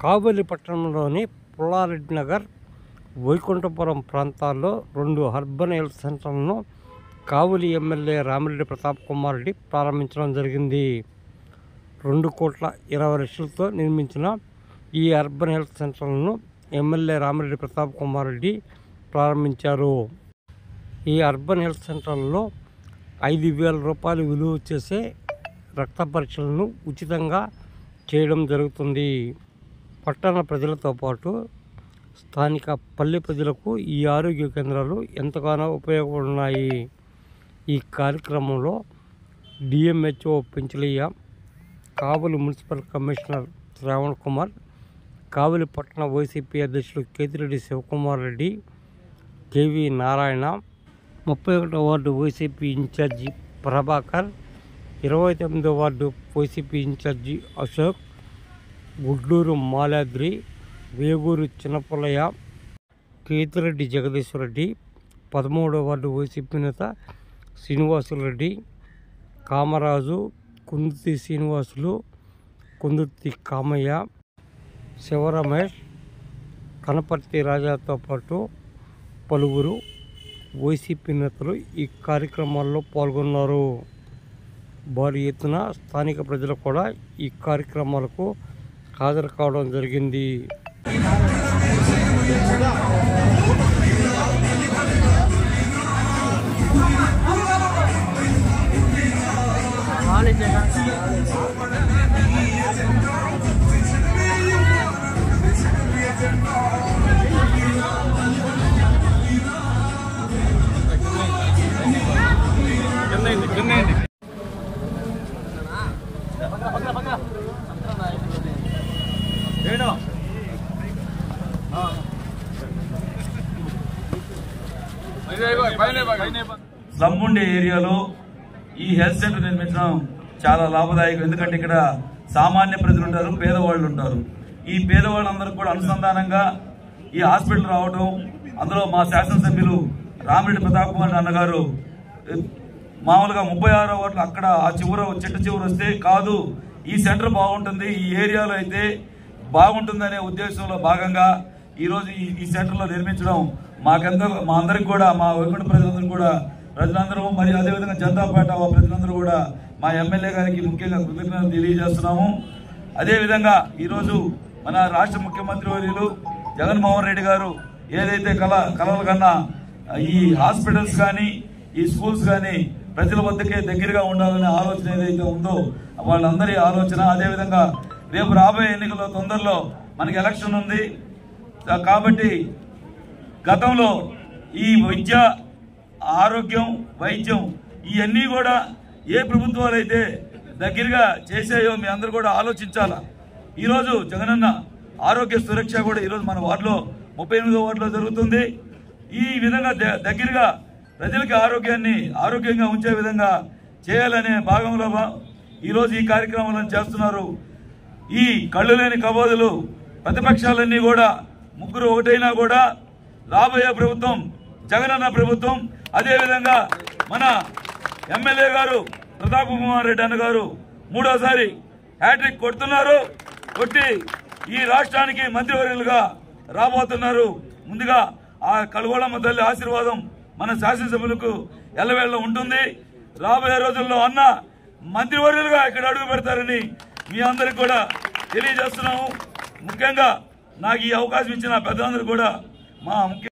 కావలి పట్టణంలోని పుల్లారెడ్డి నగర్ వైకుంఠపురం ప్రాంతాల్లో రెండు అర్బన్ హెల్త్ సెంటర్లను కావలి ఎమ్మెల్యే రామిరెడ్డి ప్రతాప్ కుమార్ రెడ్డి ప్రారంభించడం జరిగింది రెండు కోట్ల ఇరవై లక్షలతో నిర్మించిన ఈ అర్బన్ హెల్త్ సెంటర్లను ఎమ్మెల్యే రామిరెడ్డి ప్రతాప్ కుమార్ రెడ్డి ప్రారంభించారు ఈ అర్బన్ హెల్త్ సెంటర్లలో ఐదు వేల రూపాయలు విలువ చేసే రక్త పరీక్షలను ఉచితంగా చేయడం జరుగుతుంది పట్టణ ప్రజలతో పాటు స్థానిక పల్లె ప్రజలకు ఈ ఆరోగ్య కేంద్రాలు ఎంతగానో ఉపయోగపడున్నాయి ఈ కార్యక్రమంలో DMHO Penchalaiah Kavali municipal commissioner Sravan Kumar Kavali పట్టణ వైసీపీ అధ్యక్షులు కేతిరెడ్డి శివకుమార్ రెడ్డి కేవి నారాయణ ముప్పై ఒకటో వార్డు వైసీపీ ఇన్ఛార్జి ప్రభాకర్ ఇరవై తొమ్మిదో ward YCP incharge Ashok Gudluru Maladri Veguru Chinnapullaiah Ketireddy Jagadeeswarareddy పదమూడవ వార్డు వైసీపీ నేత శ్రీనివాసులరెడ్డి కామరాజు కుందుతి శ్రీనివాసులు కుందుతి కామయ్య శివరమేష్ కనపర్తి రాజాతో పాటు పలువురు వైసీపీ నేతలు ఈ కార్యక్రమాల్లో పాల్గొన్నారు భారీ ఎత్తున స్థానిక ప్రజలు కూడా ఈ కార్యక్రమాలకు హాజరు కావడం జరిగింది స్లమ్ ఉండే ఏరియాలో ఈ హెల్త్ సెంటర్ నిర్మించడం చాలా లాభదాయకం ఎందుకంటే ఇక్కడ సామాన్య ప్రజలు ఉంటారు పేదవాళ్ళు ఉంటారు ఈ పేదవాళ్ళందరూ కూడా అనుసంధానంగా ఈ హాస్పిటల్ రావడం అందులో మా శాసనసభ్యులు రామిరెడ్డి ప్రతాప్ కుమార్ అన్నగారు ఏ, మామూలుగా ముప్పై ఆరో వాటిలో అక్కడ ఆ చివర చెట్టు చివర వస్తే కాదు ఈ సెంటర్ బాగుంటుంది ఈ ఏరియాలో అయితే బాగుంటుందనే ఉద్దేశంలో భాగంగా ఈరోజు ఈ ఈ సెంటర్లో నిర్మించడం మాకెంతో మా అందరికి కూడా మా వైకుంఠ ప్రజలందరూ కూడా ప్రజలందరూ మరియు అదేవిధంగా జనతాపేట ఆ ప్రజలందరూ కూడా మా ఎమ్మెల్యే గారికి ముఖ్యంగా కృతజ్ఞతలు తెలియజేస్తున్నాము అదేవిధంగా ఈరోజు మన రాష్ట్ర ముఖ్యమంత్రి వర్యులు జగన్మోహన్ రెడ్డి గారు ఏదైతే కళ కలలు కన్నా ఈ హాస్పిటల్స్ కానీ ఈ స్కూల్స్ కానీ ప్రజల వద్దకే దగ్గరగా ఉండాలనే ఆలోచన ఏదైతే ఉందో వాళ్ళందరి ఆలోచన అదేవిధంగా రేపు రాబోయే ఎన్నికల్లో తొందరలో మనకి ఎలక్షన్ ఉంది కాబట్టి గతంలో ఈ విద్య ఆరోగ్యం వైద్యం ఇవన్నీ కూడా ఏ ప్రభుత్వాలు అయితే దగ్గరగా చేసాయో మీ అందరూ కూడా ఆలోచించాలా ఈరోజు జగనన్న ఆరోగ్య సురక్ష కూడా ఈరోజు మన వార్డులో ముప్పై ఎనిమిదో వార్డులో జరుగుతుంది ఈ విధంగా ద- దగ్గరగా ప్రజలకి ఆరోగ్యాన్ని ఆరోగ్యంగా ఉంచే విధంగా చేయాలనే భాగంలో భా- ఈరోజు ఈ కార్యక్రమాలను చేస్తున్నారు ఈ కళ్ళు లేని కబోదులు ప్రతిపక్షాలన్నీ కూడా ముగ్గురు ఒకటైనా కూడా రాబోయే ప్రభుత్వం జగనన్న ప్రభుత్వం అదేవిధంగా మన ఎమ్మెల్యే గారు ప్రతాప్ కుమార్ రెడ్డి అన్న గారు మూడోసారి హ్యాట్రిక్ కొడుతున్నారు కొట్టి ఈ రాష్ట్రానికి మంత్రివర్యులుగా రాబోతున్నారు ముందుగా ఆ కలుగోళమ్మ తల్లి ఆశీర్వాదం మన శాసనసభ్యులకు ఎల్లవేళ్ళ ఉంటుంది రాబోయే రోజుల్లో అన్న మంత్రివర్యులుగా ఇక్కడ అడుగు పెడతారని మీ అందరికి కూడా తెలియజేస్తున్నాము ముఖ్యంగా నాకు ఈ అవకాశం ఇచ్చిన పెద్దలందరూ కూడా మా ముఖ్య